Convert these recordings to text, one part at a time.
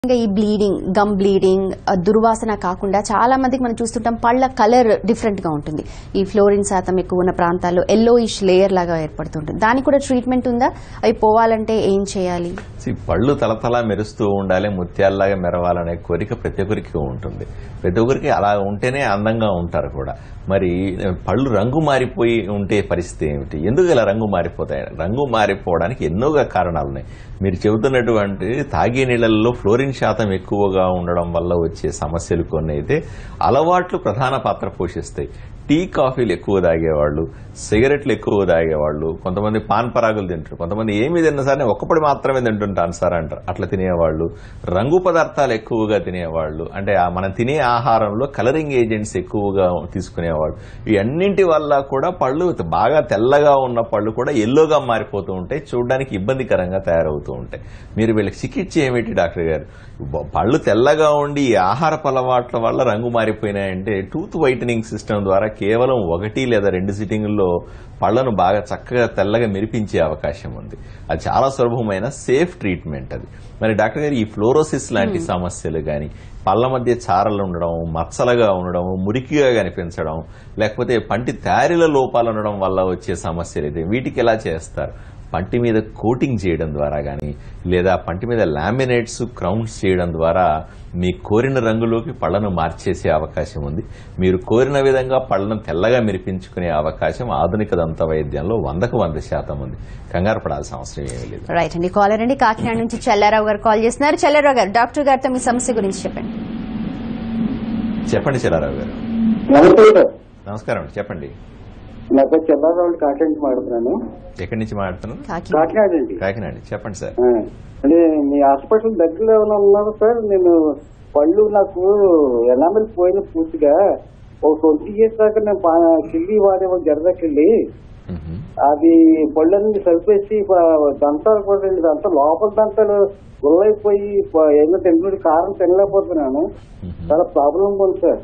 ఇంకా ఈ bleeding gum bleeding ఆ, దుర్వాసన కాకుండా చాలా మందికి మనం చూస్తుంటాం పళ్ళ కలర్ డిఫరెంట్ గా ఉంటుంది ఈ ఫ్లోరిన్ శాతం ఎక్కువ ఉన్న ప్రాంతాల్లో ఎల్లోయిష్ లేయర్ లాగా ఏర్పడుతుంటుంది దానికి కూడా ట్రీట్మెంట్ ఉందా అవి పోవాలంటే ఏం చేయాలి See, పళ్ళు తలతలా మెరుస్తూ ఉండాలి ముత్యాల్లాగా మెరవాలనే కోరిక ప్రతి ఒక్కరికి ఉంటుంది ప్రతి ఒక్కరికి అలా ఉంటేనే అందంగా ఉంటారు కూడా మరి పళ్ళు రంగు మారిపోయి ఉంటే పరిస్థితి ఏమిటి ఎందుకు ఇలా రంగు మారిపోతాయి రంగు మారిపోవడానికి ఎన్నోగా కారణాలు ఉన్నాయి మీరు చెబుతున్నటువంటి తాగే నీళ్ళల్లో ఫ్లోరిన్ శాతం ఎక్కువగా ఉండడం వల్ల వచ్చే సమస్యలు కొన్ని అయితే అలవాట్లు ప్రధాన పాత్ర పోషిస్తాయి టీ కాఫీలు ఎక్కువ తాగేవాళ్ళు సిగరెట్లు ఎక్కువ తాగేవాళ్ళు కొంతమంది పాన్ పరాగులు తింటారు కొంతమంది ఏమి తిన్నా సరే ఒక్కపడి మాత్రమే తింటుంటాను సార్ అంటారు అట్లా తినేవాళ్ళు రంగు పదార్థాలు ఎక్కువగా తినేవాళ్ళు అంటే ఆ మనం తినే ఆహారంలో కలరింగ్ ఏజెంట్స్ ఎక్కువగా తీసుకునేవాళ్ళు ఈ అన్నింటి వల్ల కూడా పళ్ళు బాగా తెల్లగా ఉన్న పళ్ళు కూడా ఎల్లోగా మారిపోతూ ఉంటాయి చూడడానికి ఇబ్బందికరంగా తయారవుతూ ఉంటాయి మీరు వీళ్ళకి చికిత్స ఏమిటి డాక్టర్ గారు బ- పళ్ళు తెల్లగా ఉండి ఈ ఆహారపు అలవాట్ల వల్ల రంగు మారిపోయినాయంటే టూత్ వైటనింగ్ సిస్టమ్ ద్వారా కేవలం ఒకటి లేదా రెండు సిట్టింగుల్లో పళ్ళను బాగా చక్కగా తెల్లగా మెరిపించే అవకాశం ఉంది అది చాలా సులభమైన సేఫ్ ట్రీట్మెంట్ అది మరి డాక్టర్ గారు ఈ ఫ్లోరోసిస్ లాంటి సమస్యలు కానీ పళ్ళ మధ్య చారలు ఉండడం మచ్చలుగా ఉండడం మురికిగా కనిపించడం లేకపోతే పంటి తయారీల లోపాలు ఉండడం వల్ల వచ్చే సమస్యలు అయితే వీటికి ఎలా చేస్తారు పంటి మీద కోటింగ్ చేయడం ద్వారా కానీ లేదా పంటి మీద లామినేట్స్ క్రౌన్స్ చేయడం ద్వారా మీ కోరిన రంగులోకి పళ్ళను మార్చేసే అవకాశం ఉంది మీరు కోరిన విధంగా పళ్ళను తెల్లగా మెరిపించుకునే అవకాశం ఆధునిక దంత వైద్యంలో వందకు వంద శాతం ఉంది కంగారు పడాల్సిన అవసరం ఏమీ లేదు రైట్ అండి కాలర్ అండి కాకినాడ నుంచి చెల్లారావు గారు కాల్ చేస్తున్నారు చెల్లారావు గారు డాక్టర్ గారితో మీ సమస్య గురించి చెప్పండి చెప్పండి చిరారావు గారు నమస్తే సార్ నమస్కారం అండి చెప్పండి నా పేరు చంద్రరావు కాకినాడ నుంచి మాట్లాడుతున్నాను ఎక్కడి నుంచి మాట్లాడుతున్నారు కాకినాడ కాకినాడ అండి కాకినాడ అండి. చెప్పండి సార్ ఆ, అంటే మీ హాస్పిటల్ దగ్గరలో ఏమైనా ఉన్నారు సార్ నేను పళ్ళు నాకు ఎనామిల్ పోయిన పూర్తిగా ఒక ట్వంటీ ఇయర్స్ దాకా నేను పా- కిళ్ళి వాడేవాళ్ళు జరదకెళ్ళి మ్మ్. అది పళ్ళన్నీ సరిపేసి ప- దంతాలు కూడా రెండు దంతాలు లోపల దంతాలు గుల్లైపోయి ప- ఏదో తింటున్న కారం తినలేకపోతున్నాను మ్మ్. చాలా ప్రాబ్లం ఉంది సార్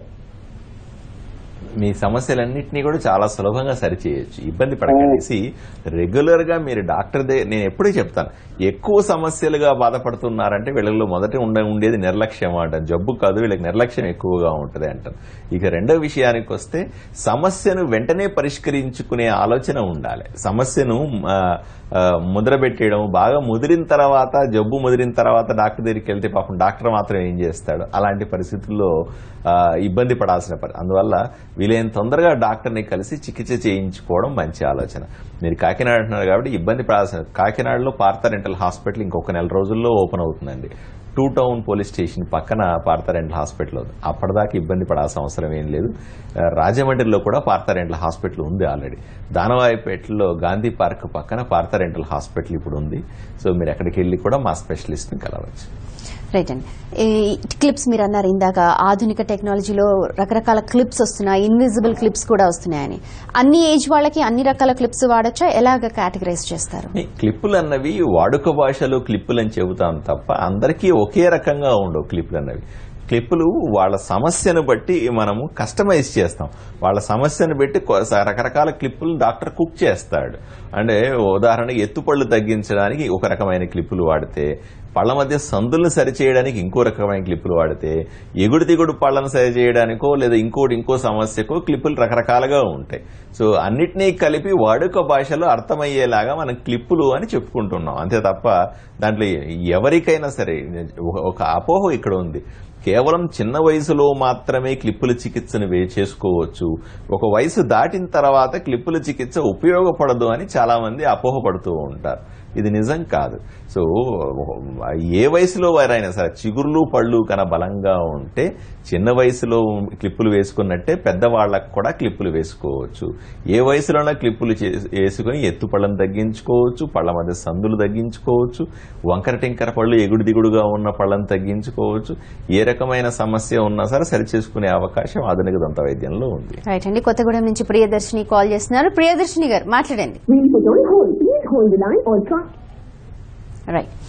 మీ సమస్యలన్నింటినీ కూడా చాలా సులభంగా సరిచేయొచ్చు ఇబ్బంది పడకండి రెగ్యులర్ గా మీరు డాక్టర్ దే నేను ఎప్పుడూ చెప్తాను ఎక్కువ సమస్యలుగా బాధపడుతున్నారంటే వీళ్ళలో మొదట ఉండే ఉండేది నిర్లక్ష్యం అంట జబ్బు కాదు వీళ్ళకి నిర్లక్ష్యం ఎక్కువగా ఉంటుంది అంటారు ఇక రెండో విషయానికి వస్తే సమస్యను వెంటనే పరిష్కరించుకునే ఆలోచన ఉండాలి సమస్యను ఆ, ఆ, ముద్ర పెట్టేయడం బాగా ముదిరిన తర్వాత జబ్బు ముదిరిన తర్వాత డాక్టర్ దగ్గరికి వెళ్తే పాపం డాక్టర్ మాత్రం ఏం చేస్తాడు అలాంటి పరిస్థితుల్లో ఆ, ఇబ్బంది పడాల్సిన పరి అందువల్ల వీలైన తొందరగా డాక్టర్ని కలిసి చికిత్స చేయించుకోవడం మంచి ఆలోచన మీరు కాకినాడ అంటున్నారు కాబట్టి ఇబ్బంది పడాల్సిన కాకినాడలో పార్థ రెంటల్ హాస్పిటల్ ఇంకొక నెల రోజుల్లో ఓపెన్ అవుతుందండి టూ టౌన్ పోలీస్ స్టేషన్ పక్కన పార్థ రెంటల్ హాస్పిటల్ ఉంది అప్పటిదాకా ఇబ్బంది పడాల్సిన అవసరం ఏం లేదు ఆ, రాజమండ్రిలో కూడా పార్థ రెంటల్ హాస్పిటల్ ఉంది ఆల్రెడీ దానవాయిపేటలో గాంధీ పార్క్ పక్కన పార్థ రెంటల్ హాస్పిటల్ ఇప్పుడు ఉంది సో మీరు ఎక్కడికి వెళ్ళి కూడా మా స్పెషలిస్ట్ని కలవచ్చు రైట్ అండి ఈ క్లిప్స్ మీరు అన్నారు ఇందాక ఆధునిక టెక్నాలజీలో రకరకాల క్లిప్స్ వస్తున్నాయి ఇన్విజిబుల్ క్లిప్స్ కూడా వస్తున్నాయని అన్ని ఏజ్ వాళ్ళకి అన్ని రకాల క్లిప్స్ వాడచ్చా ఎలాగ కేటగరైజ్ చేస్తారు ఈ క్లిప్పులు అన్నవి వాడుక భాషలో క్లిప్పులు అని చెబుతాం తప్ప అందరికీ ఒకే రకంగా ఉండవు క్లిప్పులు అన్నవి క్లిప్పులు వాళ్ళ సమస్యను బట్టి మనము కస్టమైజ్ చేస్తాం వాళ్ళ సమస్యను బట్టి కొ- రకరకాల క్లిప్పులు డాక్టర్ కుక్ చేస్తాడు అంటే ఉదాహరణకి ఎత్తుపళ్ళు తగ్గించడానికి ఒక రకమైన క్లిప్పులు వాడితే పళ్ళ మధ్య సందులను సరిచేయడానికి ఇంకో రకమైన క్లిప్పులు వాడితే ఎగుడు దిగుడు పళ్ళను సరి చేయడానికో లేదా ఇంకోటి ఇంకో సమస్యకో క్లిప్పులు రకరకాలుగా ఉంటాయి సో అన్నిటినీ కలిపి వాడుక భాషలో అర్థమయ్యేలాగా మనం క్లిప్పులు అని చెప్పుకుంటున్నాం అంతే తప్ప దాంట్లో ఎవరికైనా సరే ఒక- ఒక అపోహ ఇక్కడ ఉంది కేవలం చిన్న వయసులో మాత్రమే క్లిప్పుల చికిత్సను వే చేసుకోవచ్చు ఒక వయసు దాటిన తర్వాత క్లిప్పుల చికిత్స ఉపయోగపడదు అని చాలా మంది అపోహపడుతూ ఉంటారు ఇది నిజం కాదు సో ఏ వయసులో వారైనా సరే చిగుర్లు పళ్ళు కన బలంగా ఉంటే చిన్న వయసులో క్లిప్పులు వేసుకున్నట్టే పెద్దవాళ్ళకు కూడా క్లిప్పులు వేసుకోవచ్చు ఏ వయసులోనే క్లిప్పులు చే- వేసుకుని ఎత్తు పళ్ళను తగ్గించుకోవచ్చు పళ్ళ మధ్య సందులు తగ్గించుకోవచ్చు వంకర టింకర పళ్ళు ఎగుడు దిగుడుగా ఉన్న పళ్ళను తగ్గించుకోవచ్చు ఏ రకమైన సమస్య ఉన్నా సరే సరిచేసుకునే అవకాశం ఆధునిక దంత వైద్యంలో ఉంది రైట్ అండి కొత్తగూడెం నుంచి ప్రియదర్శిని కాల్ చేస్తున్నారు ప్రియదర్శిని గారు మాట్లాడండి We'll put on hold. Please hold the line or try. Right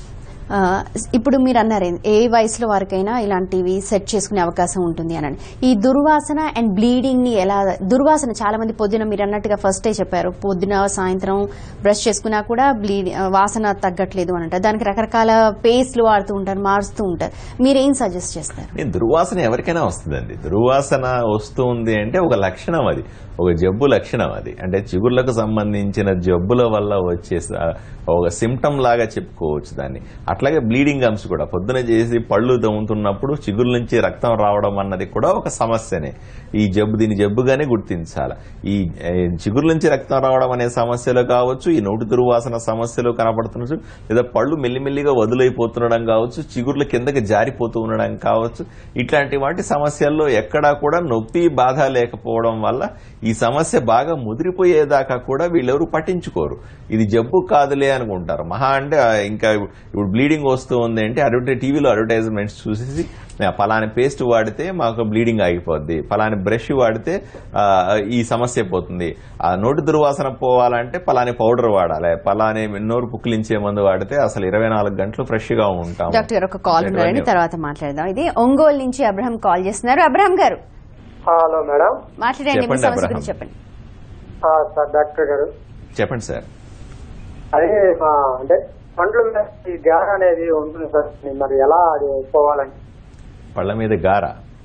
ఆ, ఇప్పుడు మీరు అన్నారు ఏ వయసులో వారికైనా ఇలాంటివి సెట్ చేసుకునే అవకాశం ఉంటుంది అని ఈ దుర్వాసన అండ్ బ్లీడింగ్ ని ఎలా దుర్వాసన చాలా మంది పొద్దున మీరు అన్నట్టుగా ఫస్ట్ డే చెప్పారు పొద్దున సాయంత్రం బ్రష్ చేసుకున్నా కూడా బ్లీడ్ వాసన తగ్గట్లేదు అని అంటారు దానికి రకరకాల పేస్ట్లు వాడుతూ ఉంటారు మారుస్తూ ఉంటారు మీరేం సజెస్ట్ చేస్తారు నేను దుర్వాసన ఎవరికైనా వస్తుందండి దుర్వాసన వస్తుంది అంటే ఒక లక్షణం అది ఒక జబ్బు లక్షణం అది అంటే చిగుర్లకు సంబంధించిన జబ్బుల వల్ల వచ్చే స- ఒక సిమ్టమ్ లాగా చెప్పుకోవచ్చు దాన్ని అట్లాగే బ్లీడింగ్ గమ్స్ కూడా పొద్దున చేసి పళ్ళు దమ్ముతున్నప్పుడు చిగురు నుంచి రక్తం రావడం అన్నది కూడా ఒక సమస్యనే ఈ జబ్బు దీని జబ్బుగానే గుర్తించాలి ఈ ఏ, చిగురు నుంచి రక్తం రావడం అనే సమస్యలు కావచ్చు ఈ నోటి దుర్వాసన సమస్యలు కనపడుతున్నచ్చు లేదా పళ్ళు మెల్లిమెల్లిగా వదులైపోతుండడం కావచ్చు చిగుర్ల కిందకి జారిపోతూ ఉండడం కావచ్చు ఇట్లాంటి వాటి సమస్యల్లో ఎక్కడా కూడా నొప్పి బాధ లేకపోవడం వల్ల ఈ సమస్య బాగా ముదిరిపోయేదాకా కూడా వీళ్ళెవరు పట్టించుకోరు ఇది జబ్బు కాదులే అనుకుంటారు మహా అంటే ఆ, ఇంకా ఇప్పుడు బ్లీడింగ్ వస్తూ ఉంది అంటే అడ్వర్టైజ్ టీవీలో అడ్వర్టైజ్మెంట్స్ చూసేసి "ఆ, పలాని పేస్ట్ వాడితే మాకు బ్లీడింగ్ ఆగిపోద్ది పలాని బ్రష్ వాడితే ఆ, ఈ సమస్య పోతుంది ఆ నోటి దుర్వాసన పోవాలంటే పలాని పౌడర్ వాడాలి పలాని నోరు పుక్కిలించే మందు వాడితే అసలు ఇరవై నాలుగు గంటలు ఫ్రెష్ గా ఉంటాం డాక్టర్ గారు ఒక కాల్ ఉన్నారండి తర్వాత మాట్లాడదాం ఇది ఒంగోలు నుంచి అబ్రహం కాల్ చేస్తున్నారు అబ్రహం గారు హలో మేడం మాట్లాడండి మీ చెప్పండి, సమస్య అబ్రహం. గురించి చెప్పండి ఆ, సార్ డాక్టర్ గారు చెప్పండి సార్ అదే మా అంటే పండ్ల మీద ఈ గార అనేది ఉంటుంది సార్ మరి ఎలా అది పోవాలని పళ్ళ మీద గార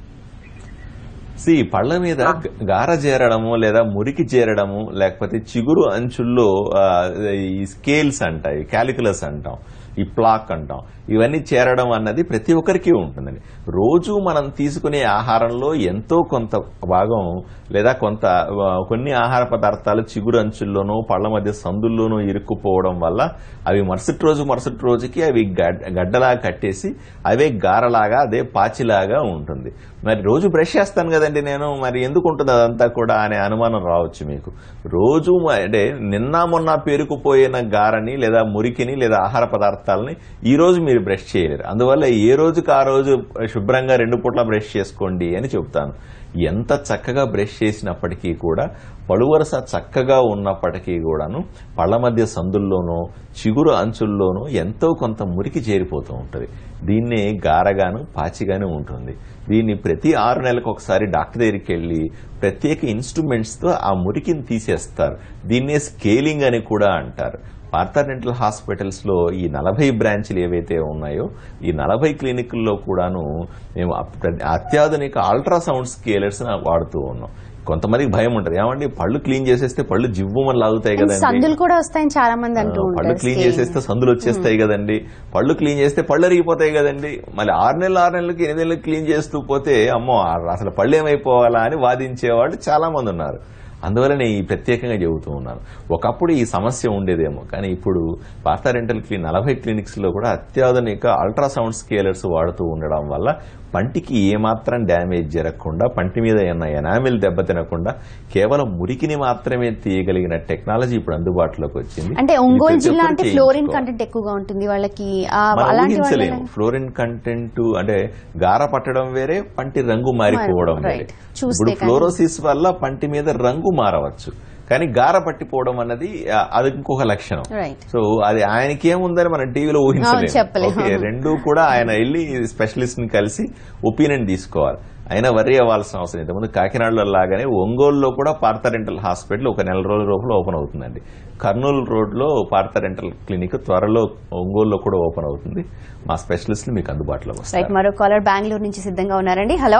సి పళ్ళ మీద గ- గార చేరడము లేదా మురికి చేరడము లేకపోతే చిగురు అంచుల్లో ఆ, ఈ స్కేల్స్ అంటాయి క్యాలిక్యులస్ అంటాం ఈ ప్లాక్ అంటాం ఇవన్నీ చేరడం అన్నది ప్రతి ఒక్కరికి ఉంటుందండి రోజు మనం తీసుకునే ఆహారంలో ఎంతో కొంత భాగం లేదా కొంత ఆ, కొన్ని ఆహార పదార్థాలు చిగురు అంచుల్లోనూ పళ్ళ మధ్య సందుల్లోనూ ఇరుక్కుపోవడం వల్ల అవి మరుసటి రోజు మరుసటి రోజుకి అవి గడ్- గడ్డలాగా కట్టేసి అవే గారలాగా అదే పాచిలాగా ఉంటుంది మరి రోజు బ్రష్ చేస్తాను కదండి నేను మరి ఎందుకు ఉంటుంది అదంతా కూడా అనే అనుమానం రావచ్చు మీకు రోజు మ- అంటే నిన్న మొన్న పేరుకుపోయిన గారని లేదా మురికిని లేదా ఆహార పదార్థాలని ఈ రోజు మీరు బ్రష్ చేయలేరు అందువల్ల ఏ రోజుకి ఆ రోజు శుభ్రంగా రెండు పూట్ల బ్రష్ చేసుకోండి అని చెప్తాను ఎంత చక్కగా బ్రష్ చేసినప్పటికీ కూడా పలువరస చక్కగా ఉన్నప్పటికీ కూడాను పళ్ళ మధ్య సందుల్లోనూ చిగురు అంచుల్లోనూ ఎంతో కొంత మురికి చేరిపోతూ ఉంటుంది దీన్నే గారగాను పాచిగాను ఉంటుంది దీన్ని ప్రతి ఆరు నెలలకు ఒకసారి డాక్టర్ దగ్గరికి వెళ్ళి ప్రత్యేక ఇన్స్ట్రుమెంట్స్తో ఆ మురికిని తీసేస్తారు దీన్నే స్కేలింగ్ అని కూడా అంటారు పార్థా డెంటల్ హాస్పిటల్స్ లో ఈ నలభై బ్రాంచ్లు ఏవైతే ఉన్నాయో ఈ నలభై క్లినిక్ల్లో కూడాను మేము అప్- అత్యాధునిక అల్ట్రాసౌండ్ స్కేలర్స్ వాడుతూ ఉన్నాం కొంతమందికి భయం ఉంటుంది ఏమండి పళ్ళు క్లీన్ చేసేస్తే పళ్ళు జివ్వుమని లాగుతాయి అండ్ కదండి సందులు కూడా వస్తాయని చాలా మంది అంటూ ఆ, పళ్ళు ఉంటారు క్లీన్ scaling. చేసేస్తే సందులు వచ్చేస్తాయి కదండి పళ్ళు క్లీన్ చేస్తే పళ్ళు అరిగిపోతాయి కదండి మళ్ళీ ఆరు నెలలు ఆరు నెలలకి ఎనిమిది నెలలకి క్లీన్ చేస్తూ పోతే అమ్మో ఆ- అసలు పళ్ళు ఏమైపోవాలా అని వాదించేవాళ్ళు చాలా మంది ఉన్నారు అందువల్ల నేను ఈ ప్రత్యేకంగా చెబుతూ ఉన్నాను ఒకప్పుడు ఈ సమస్య ఉండేదేమో కానీ ఇప్పుడు పార్థా రెంటల్ క్లినిక్ నలభై క్లినిక్స్ లో కూడా అత్యాధునిక అల్ట్రాసౌండ్ స్కేలర్స్ వాడుతూ ఉండడం వల్ల పంటికి ఏమాత్రం డ్యామేజ్ జరగకుండా పంటి మీద ఉన్న ఎనామిల్ దెబ్బతినకుండా కేవలం మురికిని మాత్రమే తీయగలిగిన టెక్నాలజీ ఇప్పుడు అందుబాటులోకి వచ్చింది అంటే ఇది ఒంగోలు ప్రతి జిల్లా ఒక్కరు అంటే ఫ్లోరిన్ చేయించుకోవాలి. కంటెంట్ ఎక్కువగా ఉంటుంది వాళ్ళకి ఆ, మనం అలాంటి ఊహించలేము వాళ్ళ ఫ్లోరిన్ కంటెంట్ అంటే గార పట్టడం వేరే పంటి రంగు మారిపోవడం Right. వేరే చూస్తే ఇప్పుడు కానీ- ఫ్లోరోసిస్ వల్ల పంటి మీద రంగు మారవచ్చు కానీ గార పట్టిపోవడం అన్నది ఆ, అది ఇంకొక లక్షణం రైట్ సో అది ఆయనకి ఏముందని మనం టీవీలో అవును, ఊహించలేము చెప్పలేము. ఓకే రెండు కూడా ఆయన వెళ్ళి స్పెషలిస్ట్ ని కలిసి ఒపీనియన్ తీసుకోవాలి అయినా వర్రీ అవ్వాల్సిన అవసరం లేదు ముందు కాకినాడలో లాగానే ఒంగోలులో కూడా పార్థరెంటల్ హాస్పిటల్ ఒక నెల రోజుల లోపల ఓపెన్ అవుతుందండి కర్నూలు రోడ్ లో పార్థరెంటల్ క్లినిక్ త్వరలో ఒంగోలులో కూడా ఓపెన్ అవుతుంది మా స్పెషలిస్టులు మీకు అందుబాటులోకి రైట్ వస్తారు మరో కాలర్ బెంగళూరు నుంచి సిద్ధంగా ఉన్నారండి హలో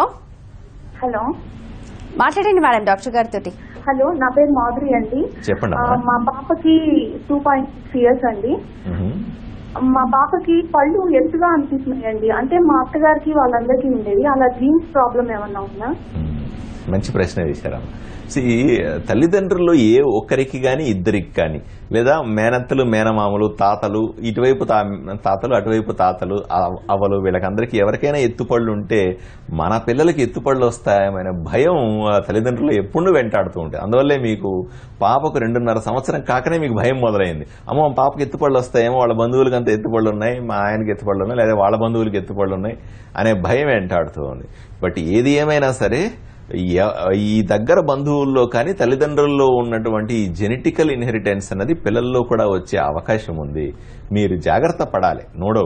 హలో మాట్లాడండి మేడం డాక్టర్ గారితో హలో నా పేరు మాధురి అండి చెప్పండి ఆ, అమ్మా. మా పాపకి టూ పాయింట్ సిక్స్ ఇయర్స్ అండి మ్హూ. మా పాపకి పళ్ళు ఎత్తుగా అనిపిస్తున్నాయండి అంటే మా అత్తగారికి వాళ్ళందరికీ ఉండేది అలా జీన్స్ ప్రాబ్లం ఏమన్నా ఉందా మ్మ్. మంచి ప్రశ్న వేశారమ్మ See, తల్లిదండ్రులు ఏ ఒక్కరికి గాని ఇద్దరికి కానీ లేదా మేనత్తలు మేనమామలు తాతలు ఇటువైపు తా- తాతలు అటువైపు తాతలు అవ- అవ్వలు వీళ్ళకందరికీ ఎవరికైనా ఎత్తుపళ్ళు ఉంటే మన పిల్లలకి ఎత్తుపళ్ళు వస్తాయనే భయం ఆ తల్లిదండ్రులు ఎప్పుడు వెంటాడుతూ ఉంటాయి అందువల్లే మీకు పాపకు రెండున్నర సంవత్సరం కాకనే మీకు భయం మొదలైంది అమ్మ మా పాపకి ఎత్తుపళ్ళు వస్తాయేమో వాళ్ళ బంధువులకి అంత ఎత్తుపళ్ళు ఉన్నాయి మా ఆయనకి ఎత్తుపళ్ళు ఉన్నాయి లేదా వాళ్ళ బంధువులకి ఎత్తుపళ్ళు ఉన్నాయి అనే భయం వెంటాడుతూ ఉంది బట్ ఏది ఏమైనా సరే ఎ- ఈ దగ్గర బంధువుల్లో కానీ తల్లిదండ్రుల్లో ఉన్నటువంటి జెనెటికల్ ఇన్హెరిటెన్స్ అన్నది పిల్లల్లో కూడా వచ్చే అవకాశం ఉంది మీరు జాగ్రత్త పడాలి నో డౌట్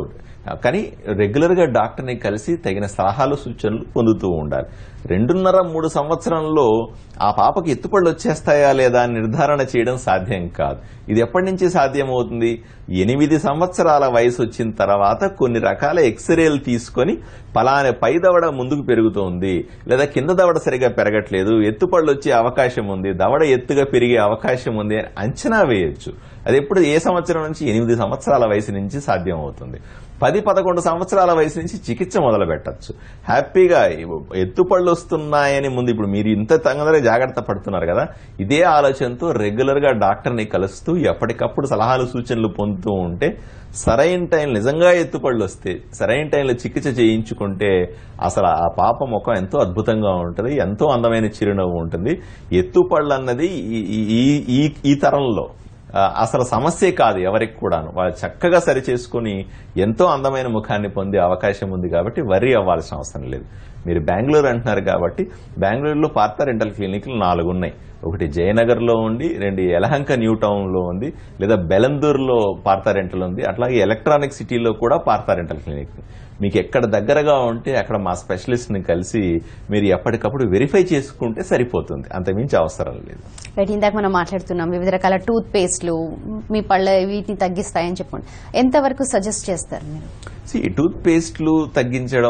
కానీ రెగ్యులర్ గా డాక్టర్ని కలిసి తగిన సలహాలు సూచనలు పొందుతూ ఉండాలి రెండున్నర మూడు సంవత్సరంలో ఆ పాపకి ఎత్తుపళ్ళు వచ్చేస్తాయా లేదా అని నిర్ధారణ చేయడం సాధ్యం కాదు ఇది ఎప్పటి నుంచి సాధ్యమవుతుంది ఎనిమిది సంవత్సరాల వయసు వచ్చిన తర్వాత కొన్ని రకాల ఎక్స్రేలు తీసుకొని పలానా పై దవడ ముందుకు పెరుగుతోంది లేదా కింద దవడ సరిగా పెరగట్లేదు ఎత్తుపళ్ళు వచ్చే అవకాశం ఉంది దవడ ఎత్తుగా పెరిగే అవకాశం ఉంది అని అంచనా వేయొచ్చు అది ఎప్పుడు ఏ సంవత్సరం నుంచి ఎనిమిది సంవత్సరాల వయసు నుంచి సాధ్యం అవుతుంది పది పదకొండు సంవత్సరాల వయసు నుంచి చికిత్స మొదలు పెట్టచ్చు హ్యాపీగా ఎత్తుపళ్ళు వస్తున్నాయని ముందు ఇప్పుడు మీరు ఇంత తొందరగా జాగ్రత్త పడుతున్నారు కదా ఇదే ఆలోచనతో రెగ్యులర్ గా డాక్టర్ని కలుస్తూ ఎప్పటికప్పుడు సలహాలు సూచనలు పొందుతూ ఉంటే సరైన టైం నిజంగా ఎత్తుపళ్ళు వస్తే సరైన టైంలో చికిత్స చేయించుకుంటే అసలు ఆ పాప ముఖం ఎంతో అద్భుతంగా ఉంటుంది ఎంతో అందమైన చిరునవ్వు ఉంటుంది ఎత్తుపళ్ళు అన్నది ఈ- ఈ- ఈ ఈ తరంలో ఆ, అసలు సమస్యే కాదు ఎవరికి కూడాను వాళ్ళు చక్కగా సరి చేసుకుని ఎంతో అందమైన ముఖాన్ని పొందే అవకాశం ఉంది కాబట్టి వరి అవ్వాల్సిన అవసరం లేదు మీరు బెంగళూరు అంటున్నారు కాబట్టి బెంగళూరులో పార్థ రెంటల్ క్లినిక్లు నాలుగు ఉన్నాయి ఒకటి జయనగర్లో ఉంది రెండు యలహంక న్యూ టౌన్లో ఉంది లేదా బెలందూరులో పార్థ రెంటల్ ఉంది అట్లాగే ఎలక్ట్రానిక్ సిటీలో కూడా పార్థ రెంటల్ క్లినిక్ మీకు ఎక్కడ దగ్గరగా ఉంటే అక్కడ మా స్పెషలిస్ట్ని కలిసి మీరు ఎప్పటికప్పుడు వెరిఫై చేసుకుంటే సరిపోతుంది అంతమించి అవసరం లేదు రైట్ ఇందాక మనం మాట్లాడుతున్నాం వివిధ రకాల టూత్ పేస్ట్లు మీ పళ్ళ వీటిని తగ్గిస్తాయని చెప్పండి ఎంతవరకు సజెస్ట్ చేస్తారు మీరు సి టూత్ పేస్ట్లు తగ్గించడం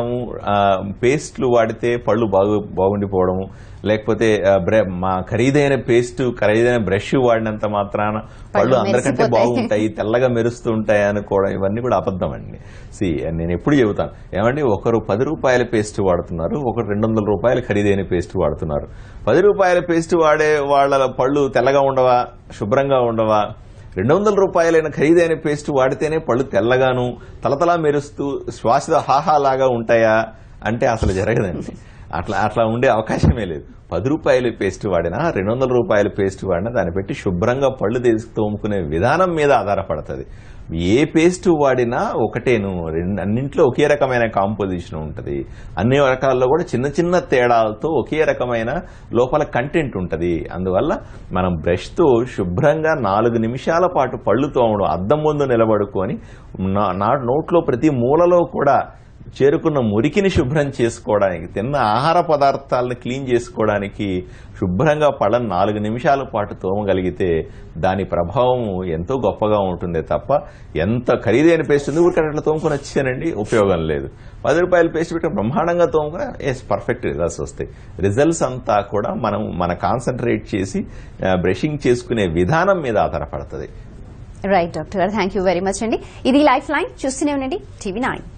పేస్ట్లు వాడితే పళ్ళు బాగు బాగుండిపోవడము లేకపోతే ఆ, బ్ర- మా ఖరీదైన పేస్ట్ ఖరీదైన బ్రష్ వాడినంత మాత్రాన పళ్ళు పళ్ళు అందరికంటే మెరిసిపోతాయి. బాగుంటాయి తెల్లగా మెరుస్తూ ఉంటాయి అనుకోవడం ఇవన్నీ కూడా అబద్ధం అండి సి నేను ఎప్పుడు చెబుతాను ఏమండి ఒకరు పది రూపాయల పేస్ట్ వాడుతున్నారు ఒకరు రెండు వందల రూపాయల ఖరీదైన పేస్ట్ వాడుతున్నారు పది రూపాయల పేస్ట్ వాడే వాళ్ళ పళ్ళు తెల్లగా ఉండవా శుభ్రంగా ఉండవా రెండు వందల రూపాయలైన ఖరీదైన పేస్ట్ వాడితేనే పళ్ళు తెల్లగాను తలతలా మెరుస్తూ శ్వాస హాహా లాగా ఉంటాయా అంటే అసలు జరగదండి అట్లా అట్లా ఉండే అవకాశమే లేదు పది రూపాయల పేస్ట్ వాడినా రెండు వందల రూపాయల పేస్ట్ వాడినా దాన్ని పెట్టి శుభ్రంగా పళ్ళు తీసి తోముకునే విధానం మీద ఆధారపడుతుంది ఏ పేస్ట్ వాడినా ఒకటేను రెండు అన్నింట్లో ఒకే రకమైన కాంపోజిషన్ ఉంటుంది అన్ని రకాల్లో కూడా చిన్న చిన్న తేడాలతో ఒకే రకమైన లోపల కంటెంట్ ఉంటుంది అందువల్ల మనం బ్రష్తో శుభ్రంగా నాలుగు నిమిషాల పాటు పళ్ళు తోమడం అద్దం ముందు నిలబడుకొని నా- నా నోట్లో ప్రతి మూలలో కూడా చేరుకున్న మురికిని శుభ్రం చేసుకోవడానికి తిన్న ఆహార పదార్థాలను క్లీన్ చేసుకోవడానికి శుభ్రంగా పళ్ళను నాలుగు నిమిషాల పాటు తోమగలిగితే దాని ప్రభావం ఎంతో గొప్పగా ఉంటుంది తప్ప ఎంత ఖరీదైన పేస్ట్ ఉంది ఊరికే అట్లా తోముకొని వచ్చానండి ఉపయోగం లేదు పది రూపాయల పేస్ట్ పెట్టి బ్రహ్మాండంగా తోముకుని ఎస్ పర్ఫెక్ట్ రిజల్ట్స్ వస్తాయి రిజల్ట్స్ అంతా కూడా మనం మన కాన్సన్ట్రేట్ చేసి బ్రషింగ్ చేసుకునే విధానం మీద ఆధారపడుతుంది రైట్ డాక్టర్ గారు థ్యాంక్ యూ వెరీ మచ్ అండి ఇది లైఫ్ లైన్ చూస్తూనే ఉండండి టీవీ నైన్